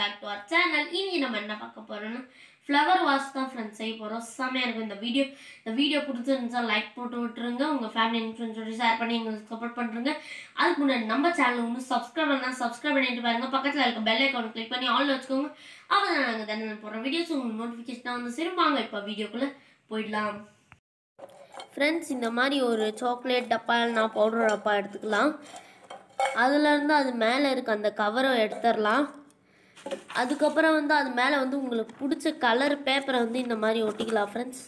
back to our channel இன்னைக்கு நம்ம என்ன பார்க்க போறோம்னா ஃப்ளவர் வாஷ் தான் ஃப்ரெண்ட்ஸ் செய்ய போகிறோம் செம்மையாக இருக்கும் இந்த வீடியோ இந்த வீடியோ பிடிச்சிருந்துச்சா லைக் போட்டு விட்டுருங்க உங்கள் ஃபேமிலி அண்ட் ஃப்ரெண்ட்ஸோட ஷேர் பண்ணி எங்களுக்கு சப்போர்ட் பண்ணுறங்க அதுக்கு முன்னாடி நம்ம சேனல் ஒன்று சப்ஸ்கிரைப் பண்ணலாம் சப்ஸ்கிரைப் பண்ணிட்டு பாருங்க பக்கத்தில் இருக்க பெல் ஐக்கான் கிளிக் பண்ணி ஆல் வச்சுக்கோங்க அப்போ தான் நாங்கள் தானே போடுற வீடியோஸ் உங்களுக்கு நோட்டிஃபிகேஷனாக வந்து சிறுபாங்க இப்போ வீடியோக்குள்ளே போயிடலாம் ஃப்ரெண்ட்ஸ் இந்த மாதிரி ஒரு சாக்லேட் டப்பா நான் பவுடர் டப்பா எடுத்துக்கலாம் அதுலேருந்து அது மேலே இருக்க அந்த கவரை எடுத்துடலாம் அதுக்கப்புறம் வந்து அது மேலே வந்து உங்களுக்கு பிடிச்ச கலர் பேப்பரை வந்து இந்த மாதிரி ஒட்டிக்கலாம் ஃப்ரெண்ட்ஸ்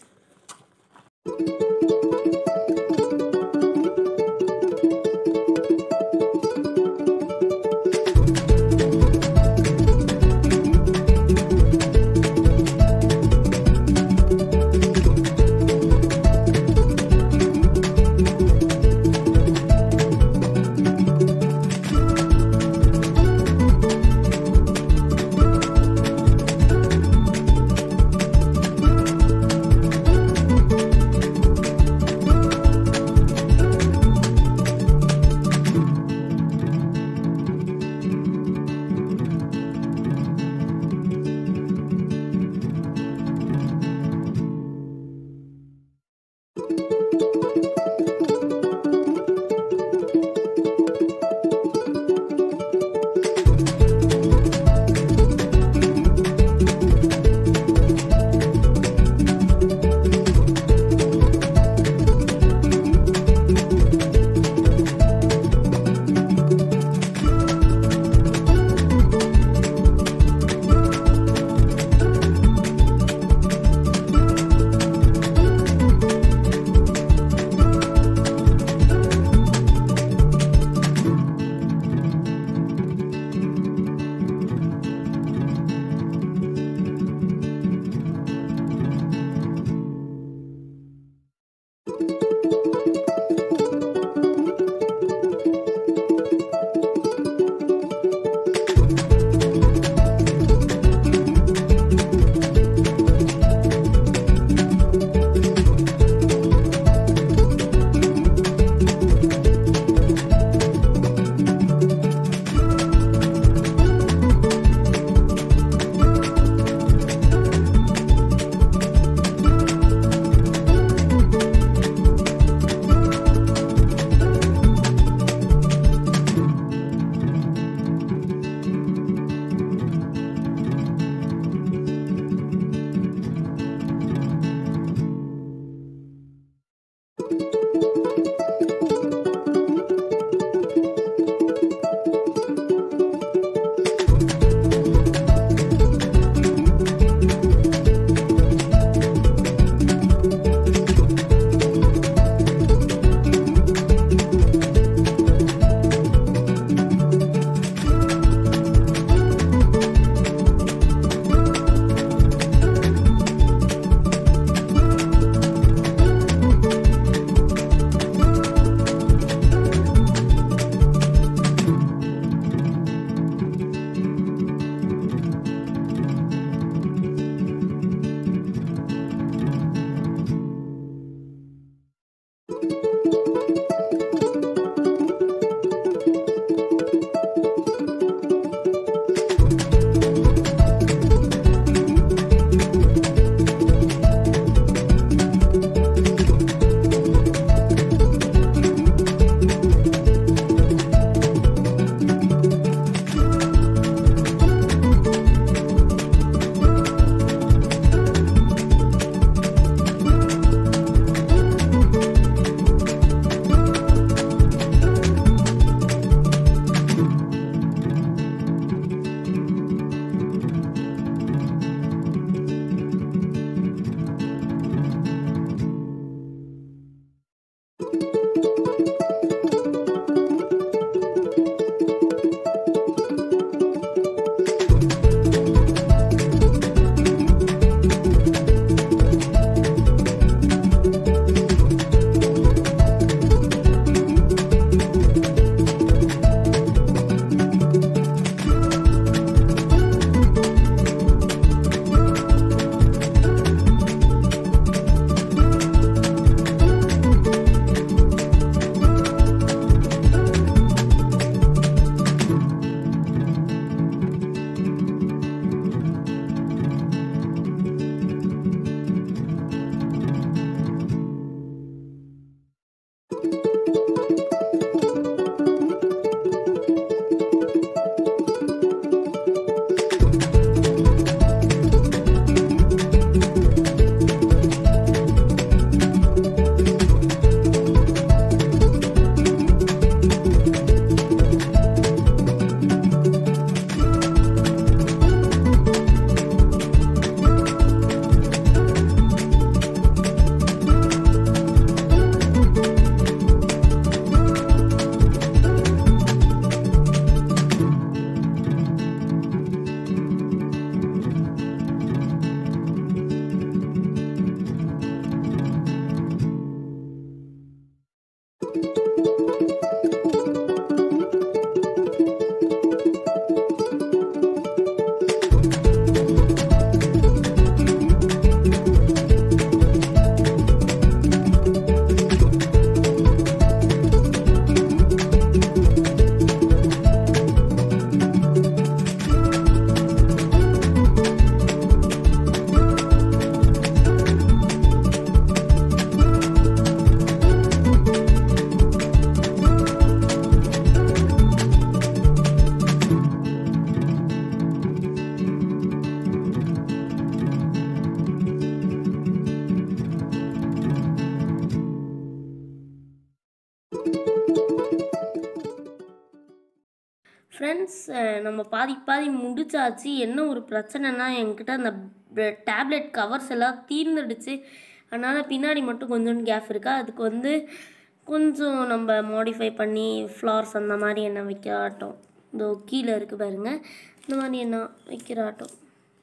ஃப்ரெண்ட்ஸ் நம்ம பாதி பாதி முடிச்சாச்சு என்ன ஒரு பிரச்சனைனா என்கிட்ட அந்த டேப்லெட் கவர்ஸ் எல்லாம் தீர்ந்துடுச்சு அதனால் பின்னாடி மட்டும் கொஞ்சோண்டு கேப் இருக்கா அதுக்கு வந்து கொஞ்சம் நம்ம மாடிஃபை பண்ணி ஃப்ளார்ஸ் அந்த மாதிரி என்ன வைக்கிறாட்டம் இதோ கீழே இருக்குது பாருங்க இந்த மாதிரி என்ன வைக்கிறாட்டம்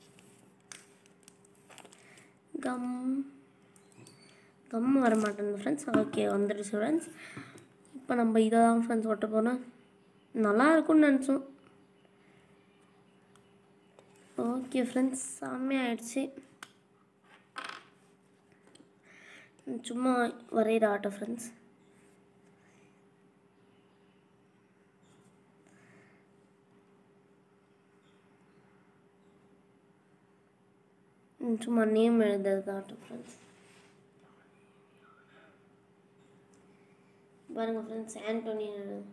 கம் கம் வர மாட்டேங்குது ஃப்ரெண்ட்ஸ் ஓகே வந்துடுச்சு ஃப்ரெண்ட்ஸ் இப்போ நம்ம இதை தான் ஃப்ரெண்ட்ஸ் ஒட்ட போகிறோம் நல்லா இருக்கும்னு நினச்சோம் ஓகே ஃப்ரெண்ட்ஸ் செம்மையாயிடுச்சு சும்மா வரைகிற ஆட்டம் ஃப்ரெண்ட்ஸ் சும்மா நேம் எழுதுறது ஆட்டம் ஃப்ரெண்ட்ஸ் பாருங்கள் ஃப்ரெண்ட்ஸ் ஆண்டோனி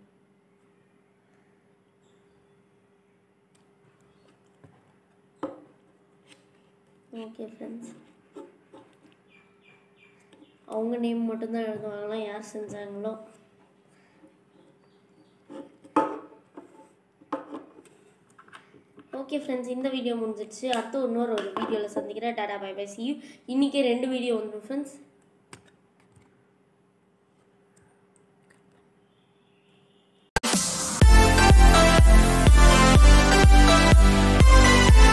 ஓகே ஃப்ரெண்ட்ஸ் அவங்க நேம் மட்டும்தான் எழுதுவாங்களாம் யார் செஞ்சாங்களோ ஓகே ஃப்ரெண்ட்ஸ் இந்த வீடியோ முடிஞ்சிடுச்சு அடுத்த இன்னொரு ஒரு வீடியோவில் சந்திக்கிறேன் tata bye bye see you இன்றைக்கே ரெண்டு வீடியோ வந்துடும் ஃப்ரெண்ட்ஸ்